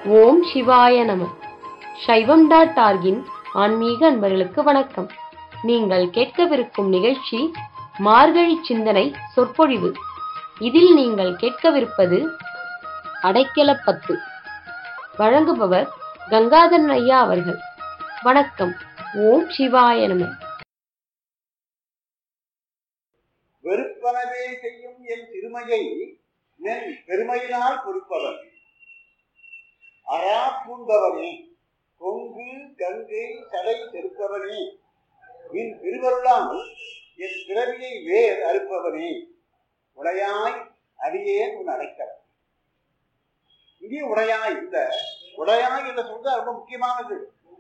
ஓம் சிவாய நம சைவம் டாட் ஆர்கின் ஆன்மீக அன்பர்களுக்கு வணக்கம் நீங்கள் கேட்கவிருக்கும் நிகழ்ச்சி மார்கழி சிந்தனை சொற்பொழிவு இதில் நீங்கள் கேட்கவிருப்பது அடைக்கலப்பத்து வழங்குபவர் கங்காதரன் ஐயா அவர்கள் வணக்கம் ஓம் சிவாய நம வெறுப்பனவே செய்யும் என் சிறுமையை நெல் பெருமையினால் பொறுப்பவன் அரா பூண்டவனே கொங்கு கங்கை சடை செருப்பவனே என் திருவருளால் என் பிறவியை வேர் அறுப்பவனே உடையாய் அடியேன் உன் அடைக்கலம் இங்கே உடையாய் இந்த உடையாய் என்ற சொல்றது ரொம்ப முக்கியமானது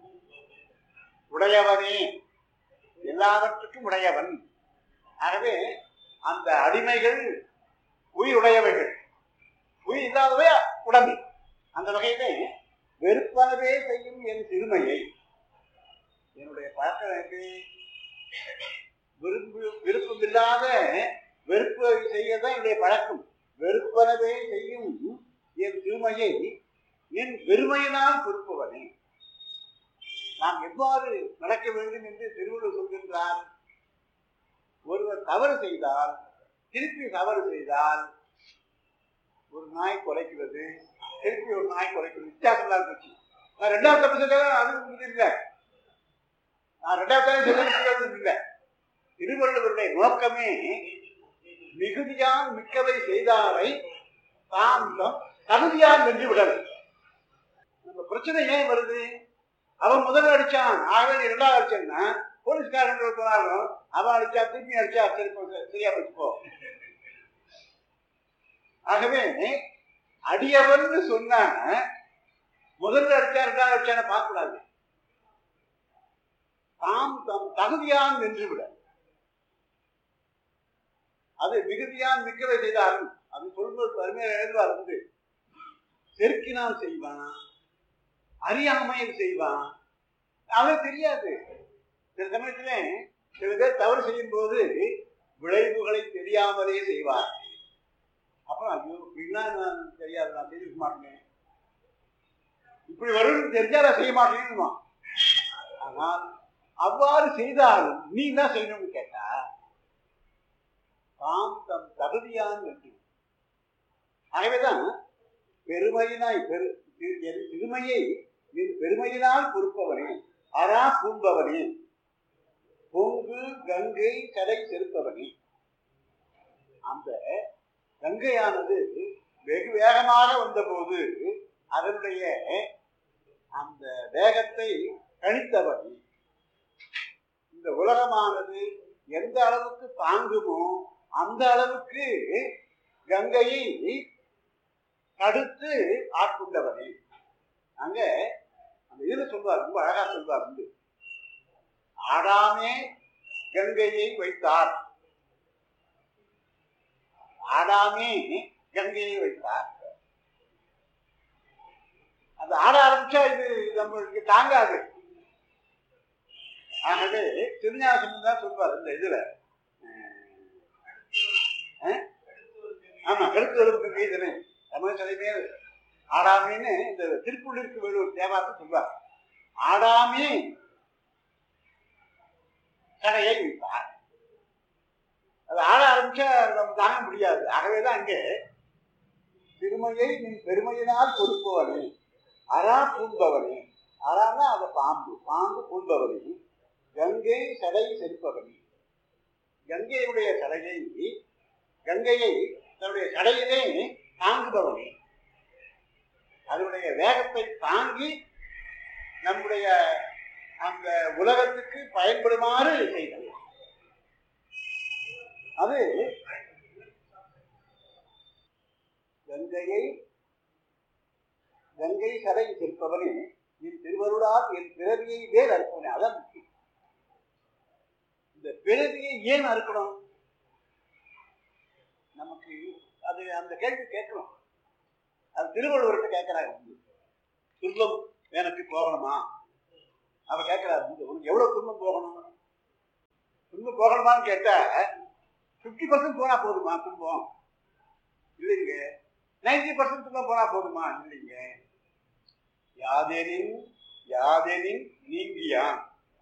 உடையவனே எல்லாவற்றுக்கும் உடையவன் ஆகவே அந்த அடிமைகள் உயிருடையவைகள் உயிர் இல்லாதவை உடம்பு அந்த வகையிலே வெறுப்பனவே செய்யும் என் சிறுமையை என்னுடைய பழக்கம் எப்படி விரும்பு விருப்பமில்லாத வெறுப்பு செய்யறதுதான் என்னுடைய பழக்கம் வெறுப்பனவே செய்யும் என் சிறுமையை என் பெருமையினால் பொறுப்பவனே நாம் எவ்வாறு நடக்க வேண்டும் என்று திருவள்ளுவர் சொல்கின்றார் ஒருவர் தவறு செய்தால் திருப்பி தவறு செய்தால் ஒரு நாய் குலைக்கிறது திருப்பி ஒரு நாய் குலைக்கிறது வித்தியாசம் இல்லாத போச்சு நான் ரெண்டாவது தப்பு செஞ்சாலும் அது உங்களுக்கு இல்லை நான் ரெண்டாவது தடவை செஞ்சது இல்லை திருவள்ளுவருடைய நோக்கமே மிகுதியால் மிக்கவை செய்தாரை தாந்தம் தகுதியால் வென்று விடல் நம்ம பிரச்சனை ஏன் வருது அவன் முதல்ல அடிச்சான் ஆகவே நீ ரெண்டாவது அடிச்சேன்னா போலீஸ்காரங்க போனாலும் அவன் அடிச்சா திரும்பி அடிச்சா சரி போ, சரியா வச்சுப்போ ஆகவே அடியவன் சொன்னா முதல்ல அடிச்சா ரெண்டாவது அடிச்சான பார்க்க கூடாது தாம் தம் தகுதியான் வென்று விட அது மிகுதியான் மிக்கவை செய்தாலும் அது சொல்வது அருமையாக எழுதுவார் வந்து செருக்கினால் செய்வான் அறியாமையில் செய்வான் அவன் தெரியாது சில சமயத்துல சில பேர் தவறு செய்யும் போது விளைவுகளை தெரியாமலே செய்வார் அப்புறம் ஐயோ இப்படின்னா நான் தெரியாது நான் செய்திருக்க மாட்டேன் இப்படி வரும்னு தெரிஞ்சா நான் செய்ய மாட்டேன்னு ஆனால் அவ்வாறு செய்தாலும் நீ என்ன செய்யணும்னு கேட்டா தாம் தம் தகுதியான் என்று ஆகவேதான் பெருமையினாய் பெரு என் சிறுமையை என் பெருமையினால் பொறுப்பவனே அரா பூம்பவனே பொங்கு கங்கை கடை செருப்பவனே அந்த கங்கையானது வெகு வேகமாக வந்தபோது அதனுடைய அந்த வேகத்தை கணித்தவன் இந்த உலகமானது எந்த அளவுக்கு தாங்குமோ அந்த அளவுக்கு கங்கையை தடுத்து ஆட்கொண்டவனே அங்க அந்த இதுல சொல்வார் ரொம்ப அழகா சொல்வார் வந்து ஆடாமே கங்கையை வைத்தார் ஆடாமே கங்கையை வைத்தார் அது ஆட ஆரம்பிச்சா இது நம்மளுக்கு தாங்காது ஆகவே திருஞாசம் தான் சொல்வார் இந்த இதுல அஹ், ஆமா கருத்து கீதனை தமிழ் தலைமையே ஆடாமின்னு இந்த திருப்புள்ளிற்கு வேலூர் தேவாரத்தை சொல்வார் ஆடாமே கடையை வைப்பார் அது ஆட ஆரம்பிச்சா நம்ம தாங்க முடியாது ஆகவேதான் அங்கே திருமையை நின் பெருமையினால் கொடுப்பவனே அரா பூண்பவனே அறான்னா அதை பாம்பு பாம்பு பூண்பவனே கங்கை சடை செருப்பவனே கங்கையுடைய சடையை கங்கையை தன்னுடைய சடையிலே தாங்குபவனே அதனுடைய வேகத்தை தாங்கி நம்முடைய அந்த உலகத்துக்கு பயன்படுமாறு செய்தது அது கங்கையை கங்கை சடை திருப்பவனே என் திருவருளால் என் பிறவியை வேல் அறுப்பவனே அதான் முக்கியம் இந்த பிறவியை ஏன் அறுக்கணும் நமக்கு அது அந்த கேள்வி கேட்கணும் அது திருவள்ளுவர்கிட்ட கேட்கிறாரு துன்பம் எனக்கு போகணுமா அவ கேட்கிறாரு உனக்கு எவ்வளவு துன்பம் போகணும் துன்பம் போகணுமான்னு கேட்டா ஃபிஃப்டி பர்சன்ட் போனா போதுமா துன்பம் இல்லைங்க நைன்டி பர்சன்ட் துன்பம் போனா போதுமா இல்லைங்க யாதெனின் யாதெனின் நீங்கியான்